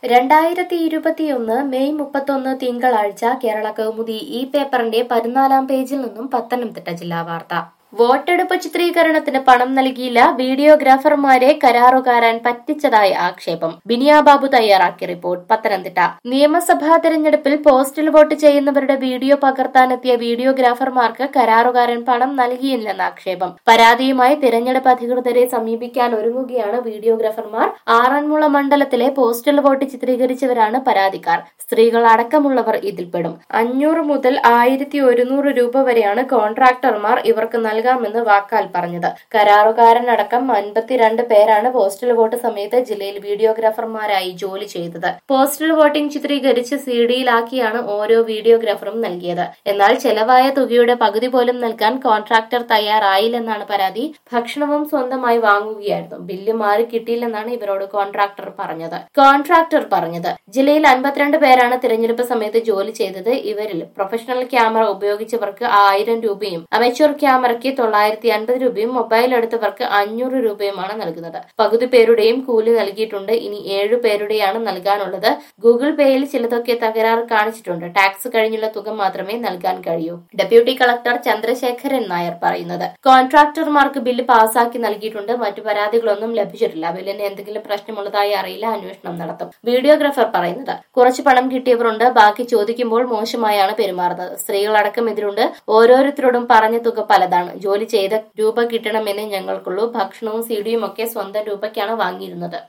രണ്ടായിരത്തി ഇരുപത്തിയൊന്ന് മെയ് മുപ്പത്തൊന്ന് തിങ്കളാഴ്ച കേരള കൗമുദി ഈ പേപ്പറിന്റെ പതിനാലാം പേജിൽ നിന്നും പത്തനംതിട്ട ജില്ലാ വാർത്ത വോട്ടെടുപ്പ് ചിത്രീകരണത്തിന് പണം നൽകിയില്ല വീഡിയോഗ്രാഫർമാരെ കരാറുകാരൻ പറ്റിച്ചതായി ആക്ഷേപം ബിനിയ ബാബു തയ്യാറാക്കിയ റിപ്പോർട്ട് പത്തനംതിട്ട നിയമസഭാ തെരഞ്ഞെടുപ്പിൽ പോസ്റ്റൽ വോട്ട് ചെയ്യുന്നവരുടെ വീഡിയോ പകർത്താനെത്തിയ വീഡിയോഗ്രാഫർമാർക്ക് കരാറുകാരൻ പണം നൽകിയില്ലെന്ന ആക്ഷേപം പരാതിയുമായി തിരഞ്ഞെടുപ്പ് അധികൃതരെ സമീപിക്കാൻ ഒരുങ്ങുകയാണ് വീഡിയോഗ്രാഫർമാർ ആറന്മുള മണ്ഡലത്തിലെ പോസ്റ്റൽ വോട്ട് ചിത്രീകരിച്ചവരാണ് പരാതിക്കാർ സ്ത്രീകൾ അടക്കമുള്ളവർ ഇതിൽപ്പെടും അഞ്ഞൂറ് മുതൽ ആയിരത്തി ഒരുന്നൂറ് രൂപ വരെയാണ് കോൺട്രാക്ടർമാർ ഇവർക്ക് നൽകാമെന്ന് വാക്കാൽ പറഞ്ഞത് കരാറുകാരനടക്കം അൻപത്തിരണ്ട് പേരാണ് പോസ്റ്റൽ വോട്ട് സമയത്ത് ജില്ലയിൽ വീഡിയോഗ്രാഫർമാരായി ജോലി ചെയ്തത് പോസ്റ്റൽ വോട്ടിംഗ് ചിത്രീകരിച്ച് സി ഡിയിലാക്കിയാണ് ഓരോ വീഡിയോഗ്രാഫറും നൽകിയത് എന്നാൽ ചെലവായ തുകയുടെ പകുതി പോലും നൽകാൻ കോൺട്രാക്ടർ തയ്യാറായില്ലെന്നാണ് പരാതി ഭക്ഷണവും സ്വന്തമായി വാങ്ങുകയായിരുന്നു ബില്ല് മാറി കിട്ടിയില്ലെന്നാണ് ഇവരോട് കോൺട്രാക്ടർ പറഞ്ഞത് കോൺട്രാക്ടർ പറഞ്ഞത് ജില്ലയിൽ അൻപത്തിരണ്ട് പേരാണ് തിരഞ്ഞെടുപ്പ് സമയത്ത് ജോലി ചെയ്തത് ഇവരിൽ പ്രൊഫഷണൽ ക്യാമറ ഉപയോഗിച്ചവർക്ക് ആയിരം രൂപയും അമച്വർ ക്യാമറയ്ക്ക് തൊള്ളായിരത്തി അൻപത് രൂപയും മൊബൈൽ എടുത്തവർക്ക് അഞ്ഞൂറ് രൂപയുമാണ് നൽകുന്നത് പകുതി പേരുടെയും കൂലി നൽകിയിട്ടുണ്ട് ഇനി ഏഴു പേരുടെയാണ് നൽകാനുള്ളത് ഗൂഗിൾ പേയിൽ ചിലതൊക്കെ തകരാറ് കാണിച്ചിട്ടുണ്ട് ടാക്സ് കഴിഞ്ഞുള്ള തുക മാത്രമേ നൽകാൻ കഴിയൂ ഡെപ്യൂട്ടി കളക്ടർ ചന്ദ്രശേഖരൻ നായർ പറയുന്നത് കോൺട്രാക്ടർമാർക്ക് ബില്ല് പാസാക്കി നൽകിയിട്ടുണ്ട് മറ്റു പരാതികളൊന്നും ലഭിച്ചിട്ടില്ല ബില്ലിന് എന്തെങ്കിലും പ്രശ്നമുള്ളതായി അറിയില്ല അന്വേഷണം നടത്തും വീഡിയോഗ്രാഫർ പറയുന്നത് കുറച്ച് പണം കിട്ടിയവരുണ്ട് ബാക്കി ചോദിക്കുമ്പോൾ മോശമായാണ് പെരുമാറുന്നത് സ്ത്രീകളടക്കം ഇതിലുണ്ട് ഓരോരുത്തരോടും പറഞ്ഞ തുക പലതാണ് ജോലി ചെയ്ത രൂപ കിട്ടണമെന്നേ ഞങ്ങൾക്കുള്ളൂ ഭക്ഷണവും സീഡിയും ഒക്കെ സ്വന്തം രൂപയ്ക്കാണ് വാങ്ങിയിരുന്നത്